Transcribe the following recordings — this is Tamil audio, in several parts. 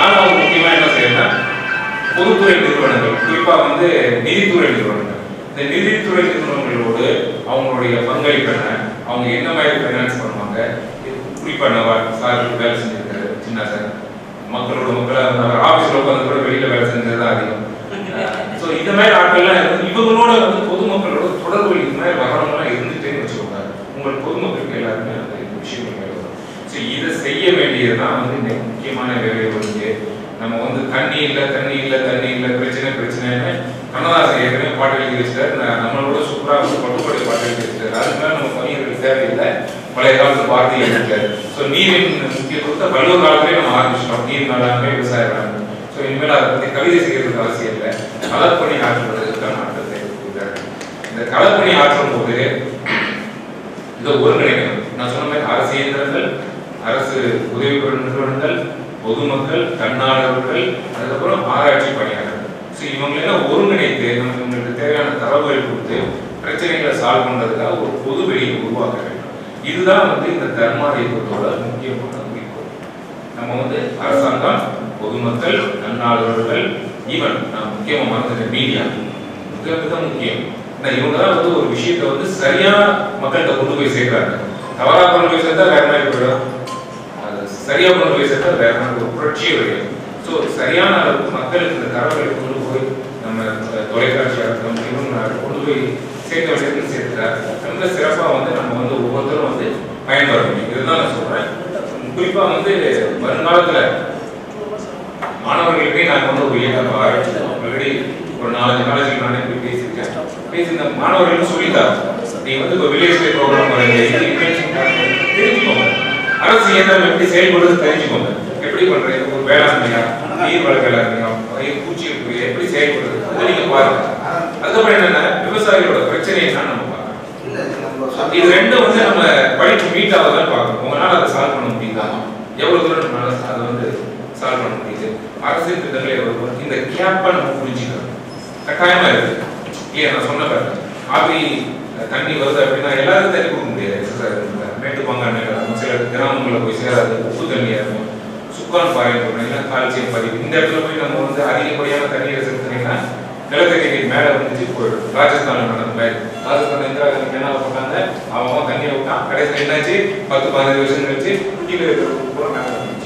நாலாவது முக்கியமா என்ன செய்யணும்னா பொதுத்துறை நிறுவனங்கள் குறிப்பா வந்து நிதித்துறை நிறுவனங்கள் இந்த நிதித்துறை நிறுவனங்களோடு அவங்களுடைய பங்களிப்பு என்ன அவங்க என்ன மாதிரி ஃபைனான்ஸ் பண்ணுவாங்க குறிப்பா நான் சார் வேலை செஞ்சிருக்காரு சின்ன சார் மக்களோட மக்களா ஆபீஸ்ல உட்காந்து கூட வெளியில வேலை செஞ்சது தான் அதிகம் ஸோ இந்த மாதிரி ஆட்கள்லாம் இருந்து இவங்களோட வந்து பொதுமக்களோட தொடர்பு இந்த மாதிரி வரவங்கலாம் இருந்துட்டேன்னு வச்சுக்கோங்க உங்கள் பொதுமக்களுக்கு எல்லாருமே அந்த விஷயங்கள் மேல வரும் ஸோ இதை செய்ய வேண்டியதுதான் வந்து இந்த முக்கியமான வேலை வந்து நம்ம வந்து தண்ணி இல்லை தண்ணி இல்லை தண்ணி இல்லை பிரச்சனை பிரச்சனைன்னு கண்ணதாசன் ஏற்கனவே பாட்டு எழுதி வச்சிட்டாரு நான் நம்மளோட சூப்பராக வந்து பட்டுப்பாடு பாட்டு எழுதி வச்சிட்டாரு அதுக்கு மேலே நம்ம கவிஞர்கள் தேவையில்லை பழைய காலத்து பாரதி எழுதிட்டாரு ஸோ நீரின் முக்கியத்துவத்தை வள்ளுவர் காலத்திலே நம்ம ஆரம்பிச்சிட்டோம் நீர் மேலாண்மை விவசாய வேளாண்மை ஸோ இனிமேல் அதை பற்றி கவிதை செய்யறதுக்கு அவசியம் இல்லை களப்பணி ஆற்றுவதற்கான ஆட்டத்தை கொடுக்குறாரு இந்த களப்பணி ஆற்றும் போது இதை ஒருங்கிணைக்கணும் நான் சொன்ன மாதிரி அரசு இயந்திரங்கள் அரசு உதவி பெறும் நிறுவனங்கள் பொதுமக்கள் தன்னார்வர்கள் அதுக்கப்புறம் ஆராய்ச்சி பணியாளர்கள் ஸோ இவங்களெல்லாம் ஒருங்கிணைத்து நம்ம இவங்களுக்கு தேவையான தரவுகள் கொடுத்து பிரச்சனைகளை சால்வ் பண்றதுக்காக ஒரு பொது வெளியை உருவாக்க வேண்டும் இதுதான் வந்து இந்த தர்மாதிபத்தோட முக்கியமான குறிக்கோள் நம்ம வந்து அரசாங்கம் பொதுமக்கள் தன்னார்வலர்கள் ஈவன் நான் முக்கியமா மறந்துட்ட மீடியா மிக மிக முக்கியம் ஏன்னா இவங்க தான் வந்து ஒரு விஷயத்தை வந்து சரியா மக்கள்கிட்ட கொண்டு போய் சேர்க்கிறாங்க தவறா கொண்டு போய் சேர்த்தா வேற மாதிரி போயிடும் அது சரியா கொண்டு போய் சேர்த்தா வேற மாதிரி ஒரு புரட்சியே வரும் ஸோ சரியான அளவுக்கு மக்களுக்கு இந்த தரவுகளை கொண்டு போய் நம்ம அஹ், தொலைக்காட்சியாக இருக்கட்டும் நிறுவனம் கொண்டு போய் சேர்க்க வேண்டியது சேர்த்துட்டார் ரொம்ப சிறப்பாக வந்து நம்ம வந்து ஒவ்வொருத்தரும் வந்து பயன்பட முடியும் இதுதான் நான் சொல்றேன் குறிப்பா வந்து வருங்காலத்துல மாணவர்களுக்கே நான் வந்து ஒரு இயக்கம் ஆரம்பிச்சேன் ஆல்ரெடி ஒரு நாலஞ்சு காலேஜில் நானே போய் பேசியிருக்கேன் பேசி இந்த மாணவர்களுக்கு சொல்லித்தார் நீ வந்து இப்போ வில்லேஜ் பே ப்ரோக்ராம் தெரிஞ்சுக்கோங்க அரசு இயந்திரம் எப்படி செயல்படுறது தெரிஞ்சுக்கோங்க எப்படி பண்றீங்க ஒரு வேளாண்மையா நீர் வள வேளாண்மையா பயிர் பூச்சி இருக்கு, எப்படி செயல்படுறது அதை நீங்க பாருங்க அதுக்கப்புறம் என்னன்னா விவசாயிகளோட பிரச்சனை என்னன்னு நம்ம பார்க்கணும் இது ரெண்டும் வந்து நம்ம படிப்பு மீட் ஆகுதான்னு பார்க்கணும் உங்களால அதை சால்வ் பண்ண முடியுதா எவ்வளவு தூரம் நம்மளால அதை வந்து சால்வ் பண்ண முடியுது அரசியல் திட்டங்களை எவ்வளவு இந்த கேப்பை நம்ம புரிஞ்சுக்கணும் கட்டாயமா இருக்கு இல்லையா நான் சொன்ன பாருங்க ஆவி தண்ணி வருது அப்படின்னா எல்லாருக்கும் தண்ணி கொடுக்க முடியாது சார் மேட்டு பங்கான சில கிராமங்களில் போய் சேராது உப்பு தண்ணியா இருக்கும் சுக்கான் பாறை போடுறீங்கன்னா கால்சியம் பதிவு இந்த இடத்துல போய் நம்ம வந்து அதிகப்படியான தண்ணீரை செலுத்துனீங்கன்னா நிலத்தடி நீர் மேல வந்துச்சு போயிடும் ராஜஸ்தான்ல நடந்த மாதிரி ராஜஸ்தான் இந்திரா காந்தி என்ன பண்ணாங்க அவன் தண்ணியை விட்டான் கடைசியில் என்னாச்சு பத்து பதினஞ்சு வருஷம் கழிச்சு கீழே இருக்கிற பூரா மேல வந்துச்சு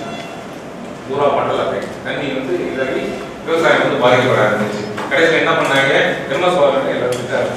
பூரா மண்டல தண்ணி வந்து இதாகி விவசாயம் வந்து பாதிக்கப்பட ஆரம்பிச்சு கடைசியில் என்ன பண்ணாங்க எம்எஸ் வாரன் எல்லாரும் விட்டாரு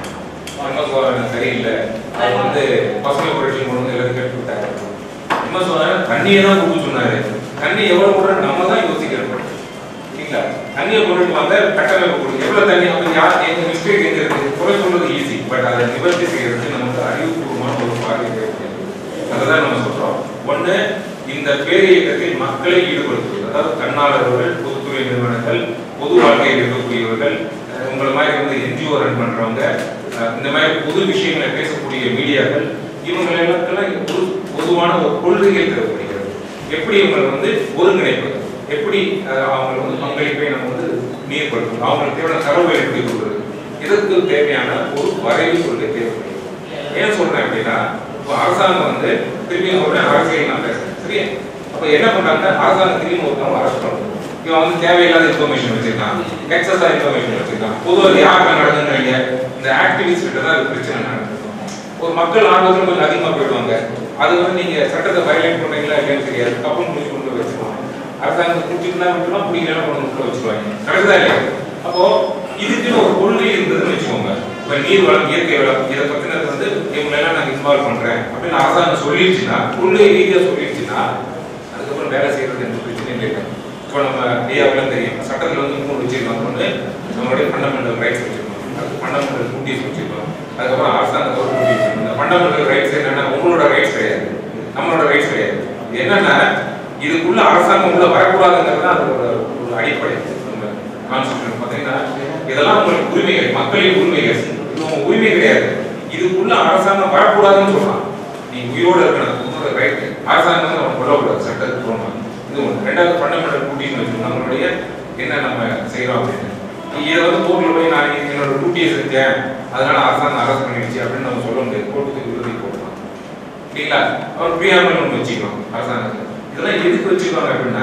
எம்எஸ் வாரன் சரியில்லை அவங்க வந்து பசுமை புரட்சி கொண்டு வந்து எல்லாரும் கேட்டு விட்டாரு எம்எஸ் வாரன் தண்ணியை தான் கொடுக்க சொன்னாரு தண்ணி எவ்வளவு கூட நம்ம தான் யோசிக்கிறோம் இல்லைங்களா தண்ணியை கொண்டுட்டு வந்த கட்டமைப்பு கொடுங்க எவ்வளவு தண்ணி அவங்க யார் எங்க மிஸ்டேக் எங்க இருக்கு குறை சொல்றது ஈஸி பட் அதை நிவர்த்தி செய்யறதுக்கு நமக்கு அறிவுபூர்வமான ஒரு பார்வை தேவைப்படுது அதுதான் நம்ம சொல்றோம் ஒண்ணு இந்த பேரியக்கத்தில் மக்களை ஈடுபடுத்துவது அதாவது தன்னாளர்கள் பொதுத்துறை நிறுவனங்கள் பொது வாழ்க்கையில் இருக்கக்கூடியவர்கள் அஹ் உங்களை மாதிரி வந்து என்ஜிஓ ரன் பண்றவங்க அஹ் இந்த மாதிரி பொது விஷயங்களை பேசக்கூடிய மீடியாக்கள் இவங்க எல்லாத்துக்கெல்லாம் ஒரு பொதுவான ஒரு கொள்கைகள் தேவைப்படுகிறது எப்படி இவங்களை வந்து ஒருங்கிணைப்பது எப்படி அஹ், அவங்களை வந்து பங்களிப்பை நம்ம வந்து நீர்படுத்தும் அவங்களுக்கு தேவையான தரவுகளை எப்படி கொடுக்குறது இதற்கு தேவையான ஒரு வரைவு கொள்கை தேவைப்படுகிறது ஏன் சொல்றேன் அப்படின்னா இப்போ அரசாங்கம் வந்து திரும்பி சொல்றேன் அரசியல் நான் பேசுறேன் சரியா அப்ப என்ன பண்றாங்க அரசாங்கம் திரும்பி ஒருத்தவங்க அரசு பண்ணும் இவன் வந்து தேவையில்லாத இன்ஃபர்மேஷன் வச்சிருக்கான் எக்ஸஸா இன்ஃபர்மேஷன் வச்சிருக்கான் பொதுவாக யாருக்கு நடக்குதுன்னு இந்த ஆக்டிவிஸ்ட் கிட்ட தான் அது பிரச்சனை நடக்குது ஒரு மக்கள் ஆர்வத்தில் கொஞ்சம் அதிகமா போயிடுவாங்க அது வந்து நீங்க சட்டத்தை வயலேட் பண்றீங்களா இல்லையான்னு தெரியாது கப்பல் முடிச்சு கொண்டு போய் வச்சிருவாங்க அரசாங்கம் பிடிச்சிருந்தா விட்டுருவான் பிடிக்கலாம் கொண்டு வந்து வச்சிருவாங்க நடக்குதா இல்லையா அப்போ இதுக்குன்னு ஒரு கொள்கை இருந்ததுன்னு வச்சுக்கோங்க இப்ப நீர் வளம் இயற்கை வளம் இதை பத்தினது வந்து இவங்களெல்லாம் நான் இன்வால்வ் பண்றேன் அப்படின்னு அரசாங்கம் சொல்லிடுச்சுன்னா கொள்கை ரீதியா சொல்லிடுச்சுன்னா அதுக்கப்புறம் வேலை செய்யறது எந்த பிரச்சனையும் இல்லை இப்போ நம்ம ஐயாவுக்குலாம் தெரியும் சட்டத்தில் வந்து மூணு வச்சிருக்கோம் ஒன்று நம்மளுடைய ஃபண்டமெண்டல் ரைட்ஸ் வச்சிருக்கோம் அது ஃபண்டமெண்டல் டியூட்டிஸ் வச்சிருக்கோம் அதுக்கப்புறம் அரசாங்கத்தோட டியூட்டி வச்சிருக்கோம் இந்த ஃபண்டமெண்டல் ரைட்ஸ் என்னன்னா உங்களோட ரைட்ஸ் கிடையாது நம்மளோட ரைட்ஸ் கிடையாது இது என்னன்னா இதுக்குள்ள அரசாங்கம் உள்ள வரக்கூடாதுங்கிறது தான் அதோட ஒரு அடிப்படை நம்ம கான்ஸ்டியூஷன் பார்த்தீங்கன்னா இதெல்லாம் உங்களுக்கு உரிமைகள் மக்களின் உரிமைகள் இது உங்க உரிமை கிடையாது இதுக்குள்ள அரசாங்கம் வரக்கூடாதுன்னு சொல்றான் நீ உயிரோட இருக்கணும் உன்னோட ரைட் அரசாங்கம் வந்து நம்ம கொல்லக்கூடாது சட்டத்துக்கு போகணும் இது ஒன்று ரெண்டாவது ஃபண்டமெண்டல் டியூட்டின்னு வச்சுக்கணும் நம்மளுடைய என்ன நம்ம செய்யறோம் அப்படின்னு நீ இதை வந்து கோர்ட்ல போய் நான் என்னோட டியூட்டியை செஞ்சேன் அதனால அரசாங்கம் அரெஸ்ட் பண்ணிடுச்சு அப்படின்னு நம்ம சொல்ல முடியாது கோர்ட்டுக்கு விருதி போடலாம் இல்லைங்களா அவர் பிரியாமல் ஒன்று வச்சுக்கலாம் அரசாங்கத்தில் இதெல்லாம் எதுக்கு வச்சுருவாங்க அப்படின்னா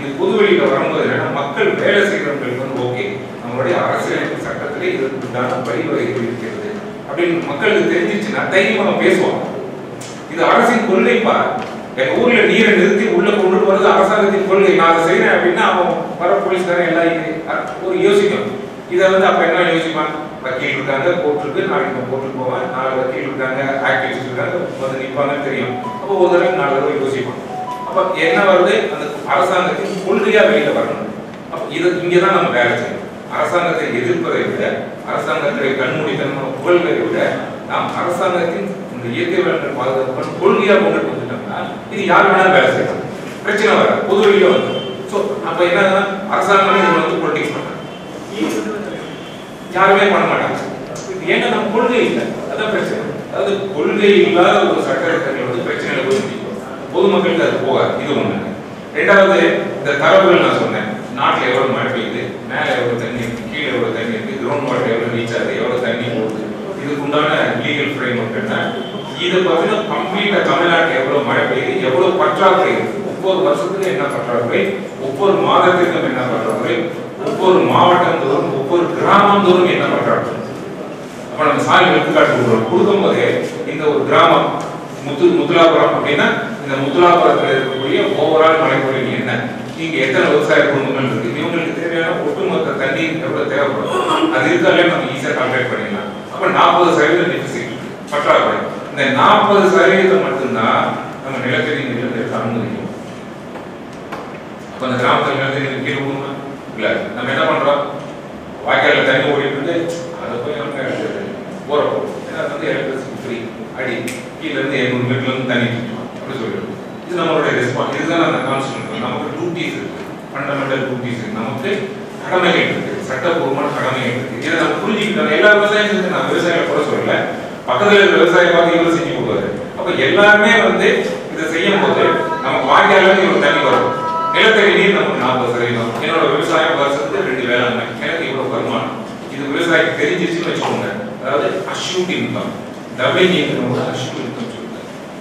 இது பொது வெளியில வரும்போது என்னன்னா மக்கள் வேலை செய்யறவங்களுக்கு வந்து ஓகே நம்மளுடைய அரசியலமைப்பு சட்டத்திலே இதற்கு உண்டான வழிவகைகள் இருக்கிறது அப்படின்னு மக்களுக்கு தெரிஞ்சிச்சுன்னா தைரியமா அவன் பேசுவான் இது அரசின் கொள்கைப்பா எங்க ஊர்ல நீரை நிறுத்தி உள்ள கொண்டு வரது அரசாங்கத்தின் கொள்கை நான் அதை செய்யறேன் அப்படின்னா அவன் வர போலீஸ்காரன் எல்லாம் இது- அ- ஒரு யோசிக்கும் இதை வந்து அப்ப என்ன யோசிப்பான் வக்கீல் இருக்காங்க கோர்ட் இருக்கு நாளைக்கு நான் கோர்ட்டுக்கு போவேன் நாலு வக்கீல் இருக்காங்க ஆக்டிவிஸ்ட் இருக்காங்க வந்து நிப்பாங்கன்னு தெரியும் அப்போ ஒரு தடவை நாலு தடவை யோசிப்பான் அப்ப என்ன வருது அந்த அரசாங்கத்தின் கொள்கையா வெளியில வரணும் அப்ப இது இங்கதான் நம்ம வேலை செய்யணும் அரசாங்கத்தை எதிர்ப்பதை விட அரசாங்கத்தை கண்மூடித்தனமான புகழ்களை விட நாம் அரசாங்கத்தின் இந்த இயற்கை வளங்கள் பாதுகாப்பு கொள்கையா கொண்டுட்டு வந்துட்டோம்னா இது யார் வேணாலும் வேலை செய்யலாம் பிரச்சனை வர பொது வழியில வந்து ஸோ அப்ப என்ன அரசாங்கமே இது வந்து பொலிட்டிக்ஸ் பண்றாங்க யாருமே பண்ண மாட்டாங்க இது ஏன்னா நம்ம கொள்கை இல்லை அதான் பிரச்சனை அதாவது கொள்கை இல்லாத ஒரு சட்டத்திட்டங்கள் வந்து பிரச்சனையில போய் முடிக்கும் பொதுமக்களுக்கு அது போகாது இது ஒண்ணு ரெண்டாவது இந்த தரவுகள் நான் சொன்னேன் நாட்டுல எவ்வளவு மழை பெய்யுது மேல எவ்வளவு தண்ணி இருக்கு கீழே எவ்வளவு தண்ணி இருக்கு கிரவுண்ட் வாட்டர் எவ்வளவு ரீச் ஆகுது எவ்வளவு தண்ணி போகுது இதுக்கு உண்டான லீகல் ஃப்ரேம் ஒர்க் என்ன இதை பார்த்தீங்கன்னா கம்ப்ளீட்டா தமிழ்நாட்டுல எவ்வளவு மழை பெய்யுது எவ்வளவு பற்றாக்குறை இருக்கு ஒவ்வொரு வருஷத்துக்கும் என்ன பற்றாக்குறை ஒவ்வொரு மாதத்திற்கும் என்ன பற்றாக்குறை ஒவ்வொரு மாவட்டம் தோறும் ஒவ்வொரு கிராமம் தோறும் என்ன பற்றாக்குறை அப்ப நம்ம சாமி எடுத்துக்காட்டு கொடுக்குறோம் கொடுக்கும்போது இந்த ஒரு கிராமம் முத்து முத்துலாபுரம் அப்படின்னா இந்த முத்துலாபுரத்தில் இருக்கக்கூடிய ஓவரால் மழைப்பொழிவு என்ன இங்க எத்தனை விவசாய குடும்பங்கள் இருக்கு இவங்களுக்கு தேவையான ஒட்டுமொத்த தண்ணீர் எவ்வளவு தேவைப்படும் அது இருக்காலே நம்ம ஈஸியா கால்குலேட் பண்ணிடலாம் அப்ப நாற்பது சதவீதம் டெபிசிட் பற்றாக்குறை இந்த நாற்பது சதவீதம் மட்டும்தான் நம்ம நிலத்தடி நீர் எடுத்து அனுமதிக்கும் அப்ப அந்த கிராமத்துல நிலத்தடி நீர் கீழே போகுமா இல்ல நம்ம என்ன பண்றோம் வாய்க்கால தண்ணி ஓடிட்டு இருந்து அதை போய் அவங்க போற போகும் ஏன்னா அது வந்து எலக்ட்ரிசிட்டி ஃப்ரீ அடி கீழ இருந்து எழுநூறு மீட்டர்ல இருந்து தண்ணி சுற்றுவோம் அப்படி சொல்லிடுவோம் இது நம்மளுடைய ரெஸ்பான்ஸ் இதுதான் அந்த கான்ஸ்டியூஷன் நமக்கு டியூட்டிஸ் இருக்கு ஃபண்டமெண்டல் டியூட்டிஸ் இருக்கு நமக்கு கடமைகள் இருக்கு சட்டப்பூர்வமான கடமைகள் இருக்கு இதை நம்ம புரிஞ்சுக்கிட்டோம் எல்லா விவசாயம் செஞ்சு நான் விவசாயிகளை கூட சொல்லல பக்கத்துல இருக்கிற விவசாயம் பார்த்து இவரு செஞ்சு கொடுவாரு அப்ப எல்லாருமே வந்து இதை செய்யும் போது நம்ம வாய்க்கால இருந்து இவ்வளவு தண்ணி வரும் நிலத்தடி நீர் நமக்கு நாற்பது சதவீதம் என்னோட விவசாயம் வருஷத்துக்கு ரெண்டு வேளாண்மை எனக்கு இவ்வளவு வருமானம் இது விவசாயிக்கு தெரிஞ்சிச்சுன்னு வச்சுக்கோங்க அதாவது assured income doubling income assured income சொல்லுங்க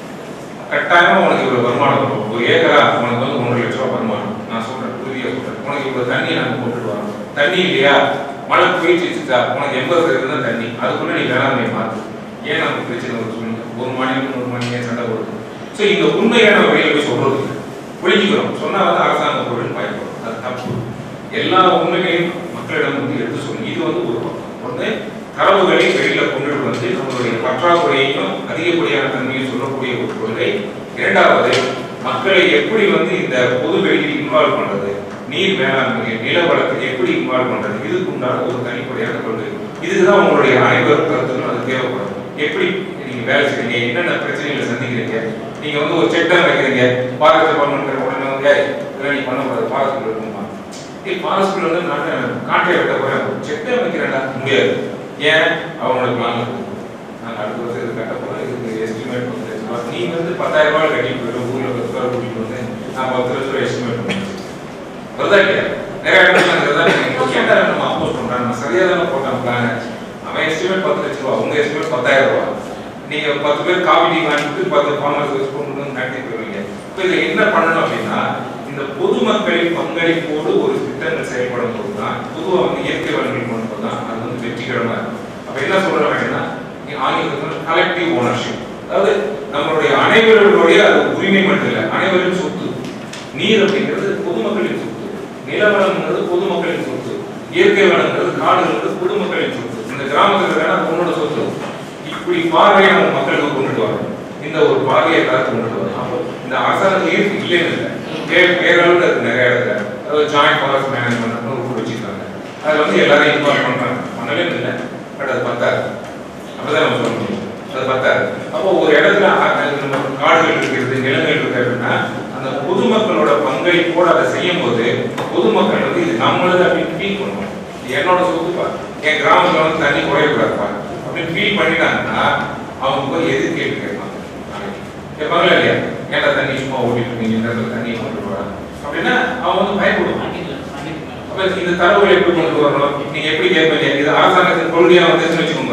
கட்டாயமா உனக்கு இவ்வளவு வருமானம் வரும் ஒரு ஏக்கரா உனக்கு வந்து ஒன்றரை லட்சம் ரூபாய் வருமானம் நான் சொல்றேன் உறுதியா சொல்றேன் உனக்கு இவ்வளவு தண்ணி நாங்க போட்டுட்டு வரோம் தண்ணி இல்லையா மழை போயிடுச்சுச்சா உனக்கு எண்பது சதவீதம் தான் தண்ணி அதுக்குள்ள நீ வேளாண்மை மாத்து ஏன் நமக்கு பிரச்சனை வருது சொல்லுங்க ஒரு மாநிலம் ஒரு மாநிலம் சண்டை போடுது ஸோ இந்த உண்மையை நம்ம வெளியில போய் சொல்றது இல்லை. ஒழிஞ்சுக்கிறோம் சொன்னா வந்து அரசாங்க பொருள் பயன்படும் அது தப்பு எல்லா உண்மைகளையும் மக்களிடம் வந்து எடுத்து சொல்லணும் இது வந்து ஒரு பக்கம் ஒன்று தரவுகளை வெளியில கொண்டுட்டு வந்து நம்மளுடைய பற்றாக்குறையையும் அதிகப்படியான தன்மையும் சொல்லக்கூடிய ஒரு கொள்கை இரண்டாவது மக்களை எப்படி வந்து இந்த பொது வெளியில் இன்வால்வ் பண்றது நீர் மேலாண்மை நில வளத்தை எப்படி இன்வால்வ் பண்றது இதுக்கு உண்டான ஒரு தனிப்படையான கொள்கை இதுக்குதான் உங்களுடைய அனைவரும் கருத்துக்களும் அது தேவைப்படும் எப்படி நீங்க வேலை செய்றீங்க என்னென்ன பிரச்சனைகளை சந்திக்கிறீங்க நீங்க வந்து ஒரு செக் டேம் வைக்கிறீங்க ஃபாரஸ்ட் டிபார்ட்மெண்ட் உடனே வந்து "ஏய், இதெல்லாம் நீ பண்ணக்கூடாது ஃபாரஸ்ட் இருக்குமா ஏய் ஃபாரஸ்ட் வந்து நான் காட்டை வெட்ட போறேன் செக் டேம் வைக்கிறேன்டா முடியாது ஏன் அவனோட பிளான் இருக்கு நாங்கள் அடுத்த வருஷம் இது கட்ட போறோம் இதுக்கு எஸ்டிமேட் வந்து நீ வந்து பத்தாயிரம் ரூபாய் கட்டிட்டு போயிடும் ஊர்ல பத்து ரூபாய் கூட்டிட்டு வந்து நான் பத்து லட்சம் ரூபாய் எஸ்டிமேட் பண்ணுவேன் வருதா இல்லையா நிறைய இடத்துல நாங்க இதுதான் நீங்க ஏன்டா நம்ம அப்போஸ் பண்றோம் நம்ம சரியா தானே போட்டோம் பிளான் அவன் எஸ்டிமேட் பத்து லட்சம் ரூபா உங்க எஸ்டிமேட் பத்தாயிரம் ரூபா நீங்க பத்து பேர் காபி டீ வாங்கிட்டு பத்து ஃபார்மர்ஸ் யூஸ் பண்ணணும் நடத்தி போயிருவீங்க இப்போ இதுல என்ன பண்ணணும் அப்படின்னா இந்த பொதுமக்களின் பங்களிப்போடு ஒரு திட்டங்கள் செயல்படும் போது தான் பொதுவாக வந்து இயற்கை வளங்கள் கொண்டு போது தான் அது வந்து வெற்றிகரமா இருக்கும் அப்ப என்ன சொல்றோம் அப்படின்னா ஆங்கிலத்தில் கலெக்டிவ் ஓனர்ஷிப் அதாவது நம்மளுடைய அனைவருடைய அது உரிமை மட்டும் இல்லை அனைவரின் சொத்து நீர் அப்படிங்கிறது பொதுமக்களின் சொத்து நிலவளம்ங்கிறது பொதுமக்களின் சொத்து இயற்கை வளங்கிறது காடுங்கிறது பொதுமக்களின் சொத்து இந்த கிராமத்துல வேணா அது உன்னோட சொத்து இப்படி பார்வையை நம்ம மக்களுக்கு கொண்டுட்டு வரணும் இந்த ஒரு பார்வையை எல்லாரும் கொண்டுட்டு வரணும் அப்போ இந்த அரசாங்க ஈர்ப்பு இல்லைன்னு இல்லை பேர் பேரளவில் இருக்கு நிறைய இடத்துல அதாவது ஜாயிண்ட் ஃபாரஸ்ட் மேனேஜ்மெண்ட் ஒரு கூட வச்சிருக்காங்க அதுல வந்து எல்லாரையும் இன்வால்வ் பண்றாங்க பண்ணவே இல்லை பட் அது பத்தாது அப்படிதான் நம்ம சொல்ல முடியும் அது பத்தாது அப்போ ஒரு இடத்துல அ- அது நம்ம காடுகள் இருக்கிறது நிலங்கள் இருக்கு அப்படின்னா அந்த பொதுமக்களோட பங்களிப்போட அதை செய்யும் போது பொதுமக்கள் வந்து இது நம்மளது அப்படின்னு ஃபீல் பண்ணுவாங்க இது என்னோட சொத்துப்பா என் கிராமத்துல வந்து தண்ணி குறையக்கூடாதுப்பா அப்படின்னு ஃபீல் பண்ணிட்டாங்கன்னா அவங்க போய் எதிர் கேள்வி கேட்பாங்க நாளைக்கு. கேட்பாங்களா இல்லையா ஏன்டா தண்ணி சும்மா ஓடிட்டு இருக்கீங்க இந்த இடத்துல தண்ணி கொண்டு வர அப்படின்னா அவங்க வந்து பயப்படுவாங்க அப்ப இந்த தரவுகளை எப்படி கொண்டு வரணும் நீங்க எப்படி கேட்பீங்க இது அரசாங்கத்தின் கொள்கையா வந்துச்சுன்னு வச்சுக்கோங்க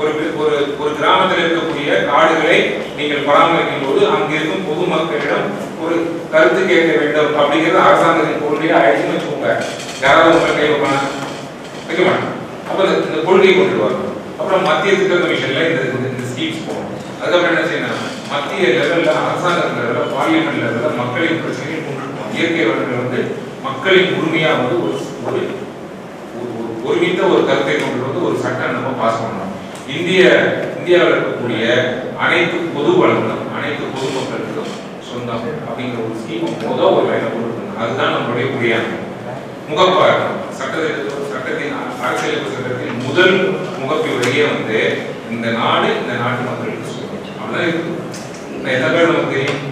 ஒரு வி- ஒரு ஒரு கிராமத்தில் இருக்கக்கூடிய காடுகளை நீங்கள் பராமரிக்கும் போது அங்க இருக்கும் பொதுமக்களிடம் ஒரு கருத்து கேட்க வேண்டும் அப்படிங்கிறது அரசாங்கத்தின் கொள்கையா ஆயிடுச்சுன்னு வச்சுக்கோங்க யாராவது உங்களை கை வைப்பாங்க வைக்க மாட்டாங்க அப்ப இந்த- இந்த கொள்கையை கொண்டு வரணும் அப்புறம் மத்திய திட்ட கமிஷன்ல இந்த இந்த- இந்த ஸ்கீம்ஸ் போகணும் அதுக்கப்புறம் என்ன செய்யணும் மத்திய லெவல்ல அரசாங்க லெவல்ல பார்லிமெண்ட் லெவல்ல மக்களின் பிரச்சனைகள் கொண்டு போகணும். இயற்கை வளங்கள் வந்து மக்களின் உரிமையா வந்து ஒரு ஒரு ஒரு- ஒரு ஒருமித்த ஒரு கருத்தை கொண்டு வந்து ஒரு சட்டம் நம்ம பாஸ் பண்ணணும் இந்திய இந்தியாவில் இருக்கக்கூடிய அனைத்து பொது வளங்களும் அனைத்து பொதுமக்களுக்கும் சொந்தம் அப்படிங்கிற ஒரு ஸ்கீம் முதல் ஒரு லைனை கொடுக்கணும் அதுதான் நம்மளுடைய குறியாங்க முகப்பாடு சட்டத்தில் சட்டத்தின் அரசியலமைப்பு சட்டத்தின் முதல் முகப்பிலேயே வந்து இந்த நாடு இந்த நாட்டு மக்களுக்கு சொந்தம் அவ்வளவுதான் இருக்கு இந்த எந்த பேர் நமக்கு தெரியும்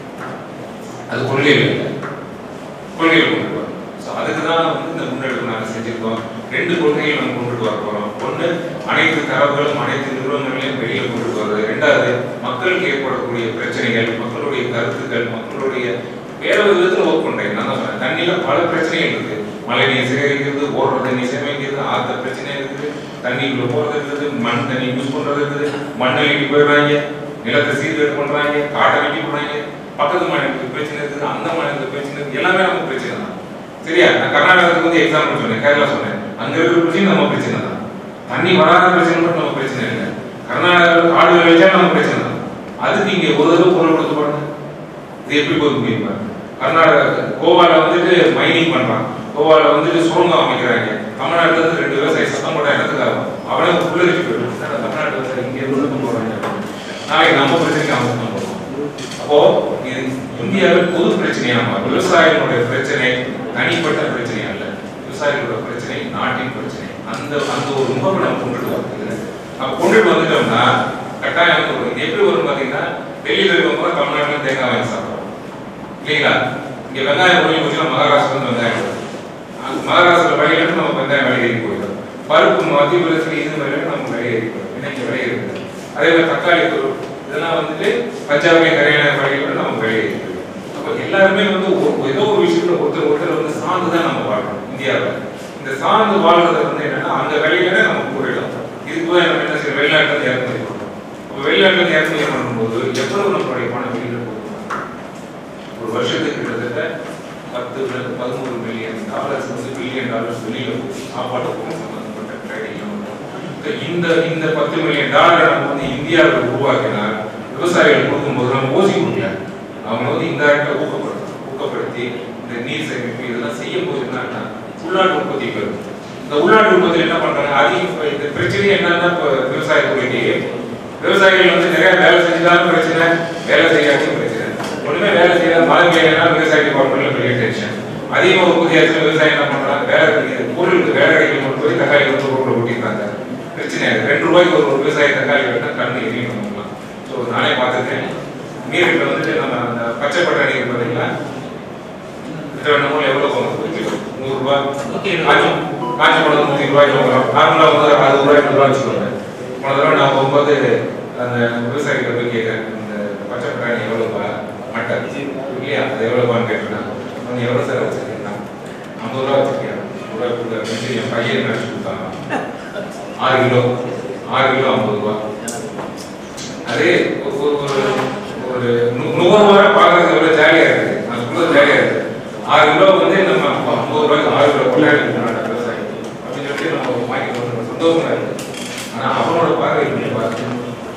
அது கொள்கையில் இல்லை கொள்கையில் கொண்டு வரோம் ஸோ அதுக்கு தான் வந்து இந்த முன்னெடுப்பு நாங்கள் செஞ்சிருக்கோம் ரெண்டு கொள்கைகள் நம்ம கொண்டுட்டு வர போறோம் ஒன்று அனைத்து தரவுகளும் அனைத்து நிறுவனங்களையும் வெளியில் கொண்டுட்டு வர்றது ரெண்டாவது மக்களுக்கு ஏற்படக்கூடிய பிரச்சனைகள் மக்களுடைய கருத்துக்கள் மக்களுடைய வேற ஒரு விதத்தில் ஒர்க் பண்றேன் நான் தான் சொன்னேன் தண்ணியில பல பிரச்சனைகள் இருக்கு மழை நீர் சேகரிக்கிறது ஓடுற தண்ணி சேமிக்கிறது ஆத்த பிரச்சனை இருக்குது தண்ணிக்குள்ள போறது இருக்குது மண் தண்ணி யூஸ் பண்றது இருக்குது மண்ணை வெட்டி போயிடுறாங்க நிலத்தை சீர்கேடு பண்றாங்க காட்டை வெட்டி போடுறாங்க பக்கத்து மாநிலத்துக்கு பிரச்சனை இருக்குது அந்த மாநிலத்துக்கு பிரச்சனை இருக்குது எல்லாமே நமக்கு பிரச்சனை தான் சரியா நான் கர்நாடகத்துக்கு வந்து எக்ஸாம்பிள் சொன்னேன் கேரளா சொன்னேன் அங்க இருக்கிற பிரச்சனை நம்ம பிரச்சனை தான் தண்ணி வராத பிரச்சனை மட்டும் நம்ம பிரச்சனை இல்லை கர்நாடகாவில் காடு விளைச்சா நம்ம பிரச்சனை தான் அதுக்கு இங்க ஒரு தடவை குரல் கொடுத்து பாருங்க இது எப்படி போக முடியும் பாருங்க கர்நாடகா கோவால வந்துட்டு மைனிங் பண்றான் கோவால வந்துட்டு சுரங்கம் அமைக்கிறாங்க தமிழ்நாட்டுல இருந்து ரெண்டு விவசாயி சத்தம் போட்டா இடத்துக்காக அவனே உள்ள வச்சு போயிடும் தமிழ்நாட்டு விவசாயி இங்க இருந்து போறாங்க நாளைக்கு நம்ம பிரச்சனைக்கு அவங்க சத்தம் போடுவோம் அப்போ இது இந்தியாவில் பொது பிரச்சனையா மாறும் விவசாயிகளுடைய பிரச்சனை தனிப்பட்ட பிரச்சனை அல்ல விவசாயிகளோட பிரச்சனை நாட்டின் பிரச்சனை அந்த அந்த ஒரு முகமை நம்ம கொண்டுட்டு வரது அப்ப கொண்டுட்டு வந்துட்டோம்னா கட்டாயம் வந்து வரும். இது எப்படி வரும் பாத்தீங்கன்னா டெல்லியில இருக்கவங்க தமிழ்நாட்டுல தேங்காய் வாங்கி சாப்பிடுறோம் இல்லைங்களா இங்க வெங்காயம் முடிஞ்சு போச்சுன்னா மகாராஷ்டிரா வந்து வெங்காயம் வரும். அங்க மகாராஷ்டிரா வழியில நம்ம வெங்காயம் விலை ஏறி போயிடும் பருப்பு மத்திய பிரதேசத்துல இது வரையில நம்ம விலை ஏறி போயிடும் இன்னைக்கு விலை இருக்குது அதே மாதிரி தக்காளி தூள் இதெல்லாம் வந்துட்டு பஞ்சாபிய ஹரியானா வழியில நம்ம விலை ஏறி போயிடும் அப்போ எல்லாருமே வந்து ஒரு- ஏதோ ஒரு விஷயத்துல ஒருத்தர் ஒருத்தர் வந்து சார்ந்து தான் நம்ம வாழ்றோம் இந்தியாவில் இந்த சார்ந்து வாழ்றது வந்து என்னன்னா அந்த விலையில நம்ம போயிடும் இதுக்கு போய் நம்ம என்ன செய்யறோம் வெளிநாட்டுல இருந்து இறக்குமதி பண்றோம் அப்போ வெளிநாட்டுல இருந்து இறக்குமதி பண்ணும்போது எவ்வளவு நம்மளுடைய பணம் வெளியில போகுது ஒரு வருஷத்துக்கு கிட்டத்தட்ட பத்து முதல் பதினோரு மில்லியன் டாலர்ஸ் வந்து பில்லியன் டாலர்ஸ் வெளியில போகுது சாப்பாட்டுக்கும் சம்பந்தப்பட்ட ட்ரேடிங் இந்த இந்த பத்து மில்லியன் டாலர் நம்ம வந்து இந்தியாவில் உருவாக்கினால் விவசாயிகள் கொடுக்கும்போது நம்ம ஓசி கொடுக்கல அவங்க வந்து இன்டைரக்டா ஊக்கப்படுத்தணும் ஊக்கப்படுத்தி இந்த நீர் சேமிப்பு இதெல்லாம் செய்யும் போது என்னன்னா உள்நாட்டு உற்பத்தி பெறும் இந்த உள்நாட்டு உற்பத்தி என்ன பண்றாங்க அதிகம் இந்த பிரச்சனை என்னன்னா இப்ப விவசாயத்துறைக்கு விவசாயிகள் வந்து நிறைய வேலை செஞ்சாலும் பிரச்சனை வேலை செய்யாச்சும் பிரச்சனை ஒண்ணுமே வேலை செய்யாத மழை பெய்யனா விவசாய டிபார்ட்மெண்ட்ல பெரிய டென்ஷன் அதிகமா உற்பத்தி ஆச்சு விவசாயம் என்ன பண்றாங்க வேலை கிடைக்குது பொருளுக்கு வேலை கிடைக்கும் கொண்டு போய் தக்காளி வந்து ரோட்ல ஓட்டிடுறாங்க பிரச்சனை ஆகுது ரெண்டு ரூபாய்க்கு ஒரு விவசாய தக்காளி வெட்டா கண்ணு எரியும் நம்மலாம் ஸோ நானே பார்த்துருக்கேன் மீறிட்டு வந்துட்டு நம்ம அந்த பச்சை பட்டாணி இருக்கு பார்த்தீங்களா இது வேணுமோ எவ்வளோ போகும் கிலோ நூறு ரூபாய் காஞ்சி காஞ்சி பழம் நூற்றி ரூபாய் கிலோ நார்மலாக வந்து அறுபது ரூபாய் நூறு ரூபாய் வச்சுக்கோங்க போன தடவை நான் போகும்போது அந்த விவசாயிகிட்ட போய் கேட்குறேன் இந்த பச்சை பட்டாணி எவ்வளோப்பா மட்டை இல்லையா அது எவ்வளோப்பான்னு கேட்டிருந்தேன் அவன் எவ்வளோ சார் வச்சிருக்கேன் ஐம்பது ரூபா வச்சிருக்கேன் ரூபாய் கொடுக்க என் பையன் நினச்சி கொடுத்தாங்க ஆறு கிலோ ஆறு கிலோ ஐம்பது ரூபா அதே ஒரு ஒரு ஒரு நு- நுகர்வோரை பார்க்கறது எவ்வளவு ஜாலியா இருக்கு நான் சொல்றது ஜாலியா இருக்கு ஆறு கிலோ வந்து நம்ம அப்ப ஐம்பது ரூபாய்க்கு ஆறு கிலோ கொள்ளாடி விவசாயி அப்படின்னு சொல்லிட்டு நம்ம வாங்கிட்டு வந்து சந்தோஷமா இருக்கு ஆனா அவனோட பார்வை எப்படி பார்த்து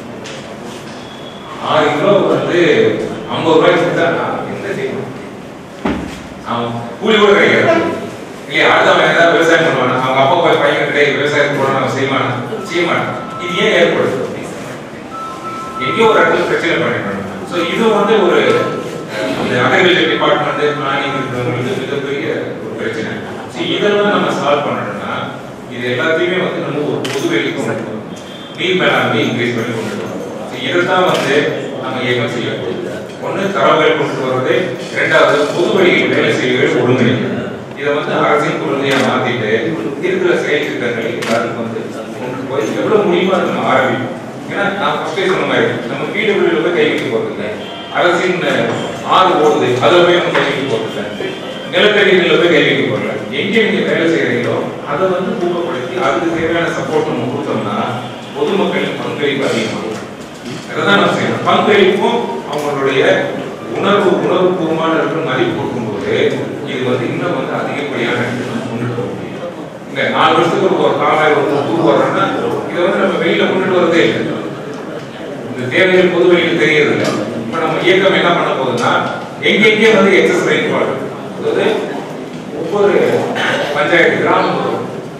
ஆறு கிலோ வந்து ஐம்பது ரூபாய்க்கு கொடுத்தா நான் என்ன செய்யணும் அவன் கூலி கூட கிடைக்காது இல்லையா அடுத்தவன் ஏதாவது விவசாயம் பண்ணுவானா அவங்க அப்பா போய் பையன் கிட்டே விவசாயத்துக்கு போனா அவன் செய்வானா செய்ய மாட்டான் இது ஏன் ஏற்படுது எங்கேயோ ஒரு இடத்துல பிரச்சனை பண்ணிடணும் ஸோ இது வந்து ஒரு அஹ், இந்த அக்ரிகல்ச்சர் டிபார்ட்மெண்ட் பிளானிங் இருக்கிறவங்களுக்கு மிகப்பெரிய ஒரு பிரச்சனை ஸோ இதெல்லாம் நம்ம சால்வ் பண்ணணும்னா இது எல்லாத்தையுமே வந்து நம்ம ஒரு பொது வெளிக்கு கொண்டு வரணும் நீர் மேலாண்மை இன்க்ரீஸ் பண்ணி கொண்டு வரணும் ஸோ இதைத்தான் வந்து நம்ம இயக்கம் செய்ய போகுது ஒன்று தரவுகள் கொண்டு வருவது இரண்டாவது பொது வழியில் வேலை செய்வதை ஒருங்கிணைக்கிறது இதை வந்து அரசின் கொள்கையை மாத்திட்டு இருக்கிற செயல் திட்டங்களை எல்லாருக்கும் வந்து கொண்டு போய் எவ்வளவு முடியுமோ அதை நம்ம ஆரம்பிக்கும் ஏன்னா நான் ஃபர்ஸ்டே சொன்ன மாதிரி நம்ம வீடு வீடுல போய் கை வைக்க போறது இல்லை அரசின் அஹ், ஆறு ஓடுது அதுல போய் நம்ம கை வைக்க போறது இல்லை நிலத்தடிகளில் போய் கை வைக்க போறல எங்க நீங்க வேலை செய்யறீங்களோ அதை வந்து ஊக்கப்படுத்தி அதுக்கு தேவையான சப்போர்ட் நம்ம கொடுத்தோம்னா பொதுமக்களின் பங்களிப்பு அதிகமாகும் அதுதான் நம்ம செய்யணும் பங்களிப்பும் அவங்களுடைய உணர்வு உணர்வுபூர்வமான இருக்கிற மதிப்பு கொடுக்கும்போது இது வந்து இன்னும் வந்து அதிகப்படியான இடத்துக்கு நம்ம கொண்டுட்டு வர முடியும் இந்த நாலு வருஷத்துக்கு ஒரு ஒரு காலாய் ஒரு டூர் வர்றோம்னா இதை வந்து நம்ம வெளியில கொண்டுட்டு வரதே இல்லை இந்த தேவைகள் பொது வெளியில் தெரியறது இல்லை இப்ப நம்ம இயக்கம் என்ன பண்ண போகுதுன்னா எங்கெங்கே வந்து எக்ஸஸ் ரெயின்ஃபால் அதாவது ஒவ்வொரு பஞ்சாயத்து கிராமம்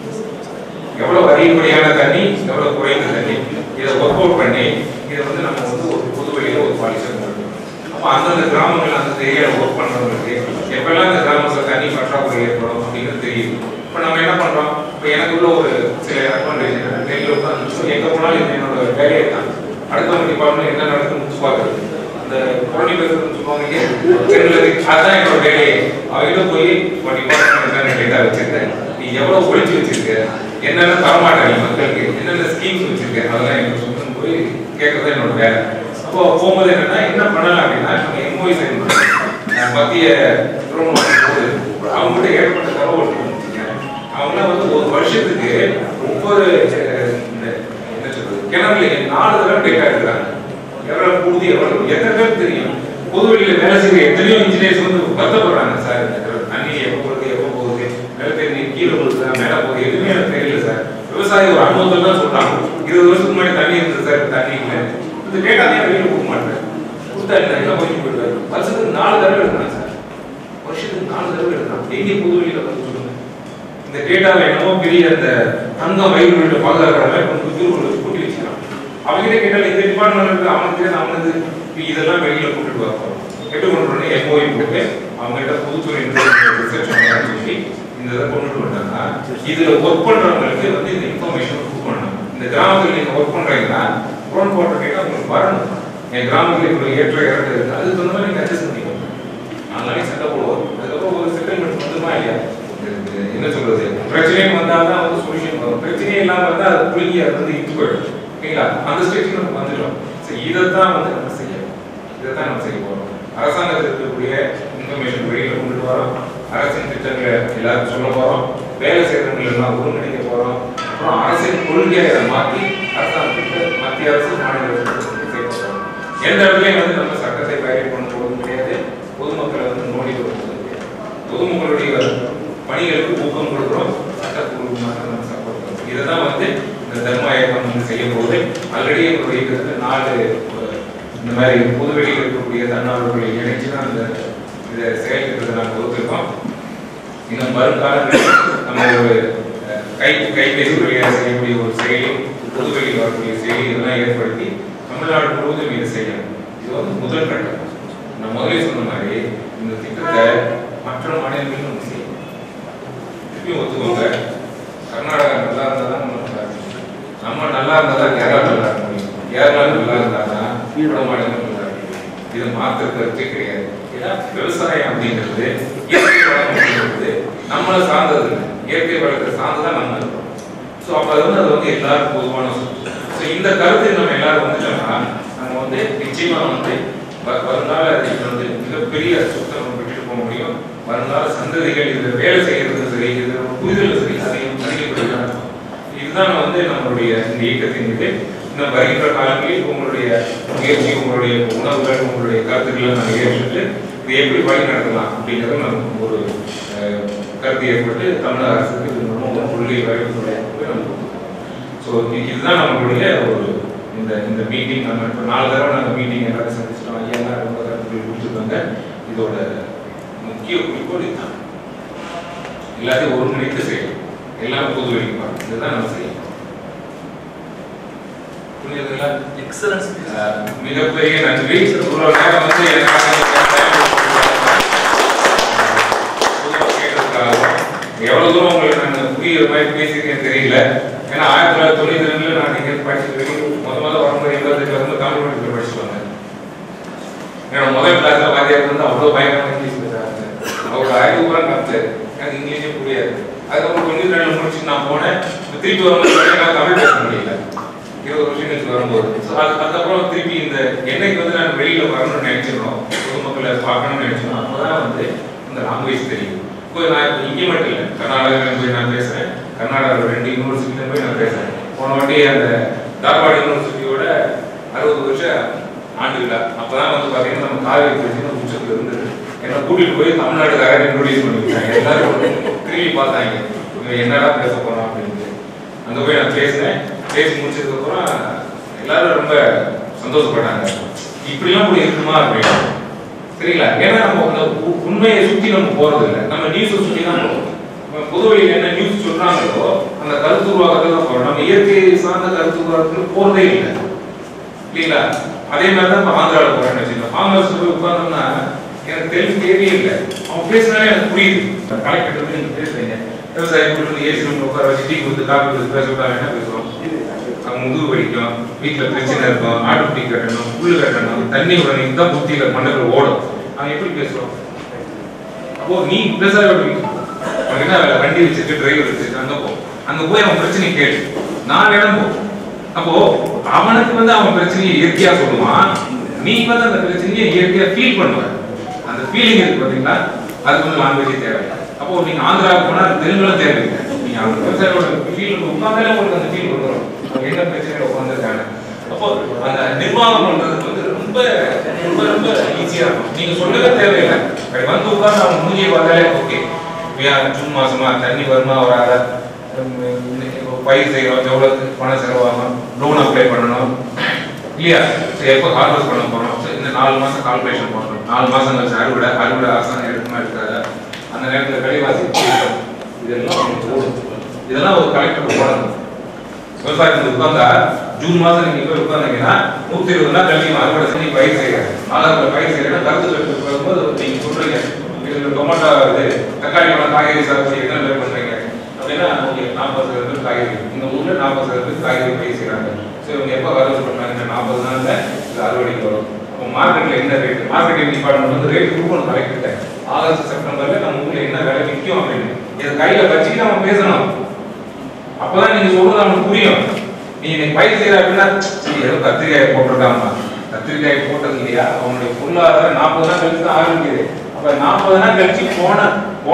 எவ்வளவு அதிகப்படியான தண்ணி எவ்வளவு குறைந்த தண்ணி இதை ஒர்க் அவுட் பண்ணி இதை வந்து நம்ம வந்து ஒரு பொது வெளியில ஒரு பாலிசி கொண்டு வரணும். அப்ப அந்தந்த கிராமங்கள் அந்த ஏரியாவில் ஒர்க் பண்றவங்களுக்கு எப்பெல்லாம் அந்த கிராமத்துல தண்ணி பற்றாக்குறை ஏற்படும் அப்படிங்கிறது தெரியுது இப்ப நம்ம என்ன பண்றோம் இப்ப எனக்குள்ள ஒரு சில அட்வான்டேஜ் நெல் உட்காந்து எங்க போனாலும் இது என்னோட வேலையை தான் அடுத்தவங்க டிபார்ட்மெண்ட் என்ன நடக்குதுன்னு முடிச்சு பார்க்கறது அந்த குழந்தை பேசுறதுன்னு சொல்லுவாங்க இல்லையா? தெருவுல இருக்கு. அதான் என்னோட வேலையே அவங்க போய் உன் டிபார்ட்மெண்ட் என்ன டேட்டா வச்சிருக்க நீ எவ்வளவு ஒழிச்சு வச்சிருக்க என்னென்ன தரமாட்டாங்க மக்களுக்கு என்னென்ன ஸ்கீம்ஸ் வச்சிருக்க அதெல்லாம் எனக்கு சொல்லணும் போய் கேட்கறது என்னோட வேலை அப்போ போகும்போது என்னன்னா என்ன பண்ணலாம் அப்படின்னா நம்ம எம்ஓஐ சைன் பண்ணலாம் மத்திய துறைமுகம் போது அவங்ககிட்ட ஏற்பட்ட தகவல் கொடுத்துருங்க அவங்க வந்து ஒரு வருஷத்துக்கு ஒவ்வொரு அஹ், இந்த என்ன சொல்றது கிணறுல நாலு தடவை டேட்டா எடுக்கிறாங்க எவ்வளவு கூடுது எவ்வளவு எத்தனை பேருக்கு தெரியும் பொதுவெளியில வேலை செய்யற எத்தனையோ இன்ஜினியர்ஸ் வந்து வருத்தப்படுறாங்க சார் இந்த தண்ணி எப்போ போகுது எப்போ போகுது நிலத்தடி நீர் கீழே போகுது மேல போகுது எதுவுமே எனக்கு தெரியல சார் விவசாயி ஒரு அனுபவத்தில் தான் சொல்றாங்க இருபது வருஷத்துக்கு முன்னாடி தண்ணி இருந்தது சார் இப்ப தண்ணி இல்லை இந்த டேட்டா தான் வெளியில கொடுக்க மாட்டேன் கொடுத்தா என்ன எல்லாம் போயிட்டு போயிடுவாரு வருஷத்துக்கு நாலு தடவை எடுக்கிறாங்க சார் வருஷத்துக்கு நாலு தடவை எடுக்கிறாங்க எங்கே பொதுவெளியில வந்து சொல்லுங்க இந்த டேட்டாவை என்னமோ பெரிய அந்த தங்கம் வயிறு பாதுகாக்கிற மாதிரி கொண்டு போய் தூரம் கூட்டி வச்சுக்கிறான் அவங்ககிட்ட கேட்டால் இந்த டிபார்ட்மெண்ட் இருக்கு அவனுக்கு தெரியாது அவனுக்கு இப்ப இதெல்லாம் வெளியில கூட்டிட்டு வர போறோம் எப்படி கொண்டு வரணும் எம்ஓஇ போட்டு அவங்க கிட்ட பொதுத்துறை ரிசர்ச் சொல்லி இந்த இதை கொண்டுட்டு வந்தாங்கன்னா இதுல ஒர்க் பண்றவங்களுக்கு வந்து இந்த இன்ஃபர்மேஷன் கொடுக்கணும் இந்த கிராமத்துல நீங்க ஒர்க் பண்றீங்கன்னா குரோன் போட்டர் கேட்டா உங்களுக்கு வரணும் என் கிராமத்துல இப்படி ஏற்ற இறக்க இருக்கு அதுக்கு தகுந்த மாதிரி நீங்க அட்ஜஸ்ட் பண்ணிக்கணும் நாங்களே சண்டை போடுவோம் அதுக்கப்புறம் ஒரு செட்டில்மெண்ட் வந்துமா இல்லையா இது என்ன சொல்றது பிரச்சனையும் வந்தாதான் வந்து சொல்யூஷன் வரும் பிரச்சனையே இல்லாம இருந்தா அது புழுங்கி அது வந்து இட்டு போயிடும் ஓகேங்களா அந்த ஸ்டேஜ்க்கு நம்ம வந்துட்டோம் ஸோ இதைத்தான் வந்து நம்ம செய்யணும் இதைத்தான் நம்ம செய்ய போறோம் அரசாங்கத்தில் இருக்கக்கூடிய இன்ஃபர்மேஷன் வெளியில கொண்டுட்டு வரோம் அரசின் திட்டங்களை எல்லாருக்கும் சொல்ல போறோம் வேலை செய்யறவங்களை எல்லாம் ஒருங்கிணைக்க போறோம் அப்புறம் அரசின் கொள்கையை அதை மாற்றி அரசாங்கத்துக்கு மத்திய அரசு மாநில அரசு சேர்க்க போறோம் எந்த இடத்துலயும் வந்து நம்ம சட்டத்தை வயலேட் பண்ண போவதும் கிடையாது பொதுமக்களை வந்து நோண்டி கொடுப்பதும் கிடையாது பொதுமக்களுடைய பணிகளுக்கு ஊக்கம் கொடுக்குறோம் சட்டப்பூர்வமாக நம்ம சப்போர்ட் பண்ணுறோம் இதை தான் வந்து இந்த தர்ம இயக்கம் வந்து செய்ய போகுது ஆல்ரெடி எங்களுடைய இயக்கத்தில் நாலு அஹ், இந்த மாதிரி பொதுவெளியில் இருக்கக்கூடிய தன்னார்வர்களை இணைச்சு தான் இந்த இதை செயல்படுறதை நாங்கள் ஒதுக்கிருக்கோம் இன்னும் வருங்காலங்களில் நம்ம ஒரு அஹ், கை கைபேசி வழியாக செய்யக்கூடிய ஒரு செயலி பொதுவெளியில் வரக்கூடிய செயலி இதெல்லாம் ஏற்படுத்தி தமிழ்நாடு முழுவதும் இதை செய்யணும் இது வந்து முதல் கட்டம் நான் முதலே சொன்ன மாதிரி இந்த திட்டத்தை மற்ற மாநிலங்களும் நம்ம செய்யணும் திருப்பி ஒத்துக்கோங்க கர்நாடகா நல்லா இருந்தா தான் நம்ம நல்லா இருக்கும் நம்ம நல்லா இருந்தா தான் கேரளா நல்லா இருக்க முடியும் கேரளா நல்லா இருந்தா தான் வட மாநிலம் நல்லா இருக்கும் இது மாத்திருக்கிறதே கிடையாது ஏன்னா விவசாயம் அப்படிங்கிறது இயற்கை வளம் அப்படிங்கிறது நம்மளை சார்ந்தது இல்லை இயற்கை வளத்தை சார்ந்துதான் நம்ம இருக்கோம் ஸோ அப்போ அது வந்து அது வந்து எல்லாருக்கும் பொதுவான சொத்து ஸோ இந்த கருத்து நம்ம எல்லாரும் வந்துட்டோம்னா நம்ம வந்து நிச்சயமா வந்து வ- வருங்கால இது வந்து மிகப்பெரிய சொத்தை நம்ம விட்டுட்டு போக முடியும் வருங்கால சந்ததிகள் இதுல வேலை செய்யறது சரி இதுல புரிதல் சரி அதையும் அதிகப்படுத்தலாம் இதுதான் வந்து நம்மளுடைய இந்த இயக்கத்தின் இது இன்னும் வருகின்ற காலங்களில் உங்களுடைய முயற்சி உங்களுடைய உணவுகள் உங்களுடைய கருத்துக்களை நாங்கள் ஏற்றுட்டு இதை எப்படி வழி நடத்தலாம் அப்படிங்கிறத நம்ம ஒரு அஹ், கருத்து ஏற்பட்டு தமிழக அரசுக்கு இது மூலமா ஒரு கொள்கை வரைவுடைய நம்ம ஸோ இதுதான் நம்மளுடைய ஒரு இந்த இந்த மீட்டிங் நம்ம இப்போ நாலு தடவை நாங்கள் மீட்டிங் எல்லாரும் சந்திச்சிட்டோம் ஐயா எல்லாம் ரொம்ப கருத்துக்கள் கொடுத்துருக்காங்க இதோட முக்கிய குறிக்கோள் இதுதான் எல்லாத்தையும் ஒருங்கிணைத்து செய்யணும் எல்லாம் பொது வெளிப்பாடு இதுதான் நம்ம செய்யணும் புரியுதுங்களா எக்ஸலன்ஸ் அஹ் மிகப்பெரிய நன்றி இவ்வளவு நேரம் வந்து எனக்காக பொதுவா கேட்டதுக்காக எவ்வளவு தூரம் உங்களுக்கு நான் புரியுற மாதிரி பேசியிருக்கேன்னு தெரியல ஏன்னா ஆயிரத்தி தொள்ளாயிரத்தி தொண்ணூத்தி ரெண்டுல நான் இங்க படிச்சுட்டு வெளியே முத முத வரும்போது எண்பத்தெட்டுல வந்து தமிழ் மீடியத்தில் படிச்சுட்டு வந்தேன் என்னோட முதல் கிளாஸ்ல வாத்தியார் வந்து அவ்வளவு பயங்கரமா இங்கிலீஷ் பேசுறாங்க அவரோட அறிவு பூரா கத்து எனக்கு இங்கிலீஷே புரியாது அதுக்கப்புறம் தொண்ணூத்தி ரெண்டுல முடிச்சு நான் போனேன் இப்ப திருப்பி வரும்போது என்னால தமிழ் பேச முடியல இருபது வருஷம் கழிச்சு வரும்போது So, அது அதுக்கப்புறம் திருப்பி இந்த என்னைக்கு வந்து நான் வெளியில வரணும்னு நினைச்சிருந்தோம் பொதுமக்களை பார்க்கணும்னு நினைச்சோம் அப்பதான் வந்து இந்த லாங்குவேஜ் தெரியும் இப்போ நான் இப்போ இங்கே மட்டும் இல்லை கர்நாடகாவில் போய் நான் பேசுறேன் கர்நாடகாவில் ரெண்டு யூனிவர்சிட்டியில போய் நான் பேசுறேன் போன வாட்டி அந்த தார்வாடு யூனிவர்சிட்டியோட அறுபது வருஷம் ஆண்டு விழா அப்பதான் வந்து பாத்தீங்கன்னா நம்ம காவேரி பிரச்சனை உச்சத்துல இருந்தது என்ன கூட்டிட்டு போய் தமிழ்நாடுக்காரர் இன்ட்ரோடியூஸ் பண்ணிவிட்டாங்க எல்லாரும் திரும்பி பார்த்தாங்க இவன் என்னடா பேச போறான் அப்படின்ட்டு அங்க போய் நான் பேசினேன் பேசி முடிச்சதுக்கு அப்புறம் எல்லாரும் ரொம்ப சந்தோஷப்பட்டாங்க இப்படிலாம் கூட இருக்குமா அப்படின்னு சரிங்களா ஏன்னா நம்ம அந்த உ- உண்மையை சுத்தி நம்ம போறது இல்லை நம்ம நியூஸை சுத்தி தான் போறோம் நம்ம பொதுவெளியில் என்ன நியூஸ் சொல்றாங்களோ அந்த கருத்து உருவாக்கத்துல தான் போறோம் நம்ம இயற்கை சார்ந்த கருத்து உருவாக்கத்துல போறதே இல்லை இல்லைங்களா அதே மாதிரி தான் இப்போ ஆந்திராவில் போறேன்னு வச்சுக்கோங்க காங்கிரஸ் போய் உட்கார்ந்தோம்னா எனக்கு தெலுங்கு தேவையே இல்லை அவன் பேசினாலே எனக்கு புரியுது கலெக்டர் நீங்க பேசுறீங்க விவசாயம் கொடுத்து ஏசி ரூம்ல உட்கார வச்சு டீ கொடுத்து காபி கொடுத்து பேச விட்டா என்ன பேசுவோம் அவங்க முதுகு வலிக்கும் வீட்டுல பிரச்சனை இருக்கும் ஆட்டுக்குட்டி கட்டணும் புல்லு கட்டணும் தண்ணி விடணும் இதுதான் புத்தியில மண்டல ஓடும் அவன் எப்படி பேசுவான் அப்போ நீ பேசாத உனக்கு என்ன வேலை வண்டி வச்சிருக்கு டிரைவர் வச்சிருக்கு அங்க போ அங்க போய் அவன் பிரச்சனை கேளு நான் இடம் போ அப்போ அவனுக்கு வந்து அவன் பிரச்சனையை இயற்கையா சொல்லுவான் நீ வந்து அந்த பிரச்சனையை இயற்கையா ஃபீல் பண்ணுவ அந்த ஃபீலிங் இருக்கு பாத்தீங்களா அது வந்து லாங்குவேஜ் தேவை அப்போ நீங்க ஆந்திராவுக்கு போனா தெலுங்குல தேவையில்லை நீங்க அந்த விவசாயியோட ஃபீல் உட்காந்தாலே உங்களுக்கு அந்த ஃபீல் வந்துடும் அவங்க என்ன பிரச்சனையில உட்காந்துருக்காங்க அப்போ அந்த நிர்வாகம் பண்றது வந்து ரொம்ப ரொம்ப ரொம்ப ஈஸியா இருக்கும் நீங்க சொல்லவே தேவையில்லை அப்படி வந்து உட்கார்ந்து அவங்க மூஞ்சியை பார்த்தாலே ஓகே ஜூன் மாசமா தண்ணி வருமா வராதா உம், இன்னைக்கு இப்போ பயிர் செய்யறோம் எவ்வளவு பணம் செலவாகும் லோன் அப்ளை பண்ணணும் இல்லையா சரி, எப்போ ஹார்வெஸ்ட் பண்ண போறோம் சரி, இந்த நாலு மாசம் கால்குலேஷன் பண்ணணும் நாலு மாசம் கழிச்சு அறுவடை அறுவடை அரசாங்கம் எடுக்குமா எடுக்காதா அந்த நேரத்துல விலைவாசி எப்படி இருக்கும்? இதெல்லாம் உங்களுக்கு ஓடும். இதெல்லாம் ஒரு கலெக்டர் போடணும் விவசாயத்துக்கு உட்கார்ந்தா ஜூன் மாசம் நீங்க போய் உட்கார்ந்தீங்கன்னா நூத்தி இருபது நாள் கழிச்சு அறுவடை செஞ்சு பயிர் செய்யறேன் நாலாவது பயிர் செய்யறேன்னா கருத்து கட்டு வரும்போது நீங்க சொல்றீங்க இதுல டொமேட்டோ இது தக்காளி பழம் காய்கறி சாகுபடி என்ன பேர் பண்றீங்க அப்படின்னா ஓகே நாற்பது சதவீதம் காய்கறி இந்த ஊர்ல நாற்பது சதவீதம் காய்கறி பயிர் செய்யறாங்க சரி இவங்க எப்போ அறுவடை பண்றாங்க நாற்பது நாள்ல இது அறுவடைக்கு வரும் அப்போ மார்க்கெட்ல என்ன ரேட் மார்க்கெட்டிங் டிபார்ட்மெண்ட் வந்து ரேட் கொடுக்கணும் கலெக்டர் ஆகஸ்ட் செப்டம்பர்ல நம்ம ஊர்ல என்ன விலை விற்கும் அப்படின்னு இதை கையில வச்சுக்கிட்டு நம்ம பேசணும் அப்பதான் நீங்க சொல்றது அவனுக்கு புரியும் நீ இன்னைக்கு பயிர் செய்யற அப்படின்னா சரி ஏதோ கத்திரிக்காய் போட்டிருக்காமா கத்திரிக்காய் போட்டது இல்லையா அவனுடைய பொருளாதாரம் நாற்பது நாள் கழிச்சு தான் ஆரம்பிக்குது அப்ப நாற்பது நாள் கழிச்சு போன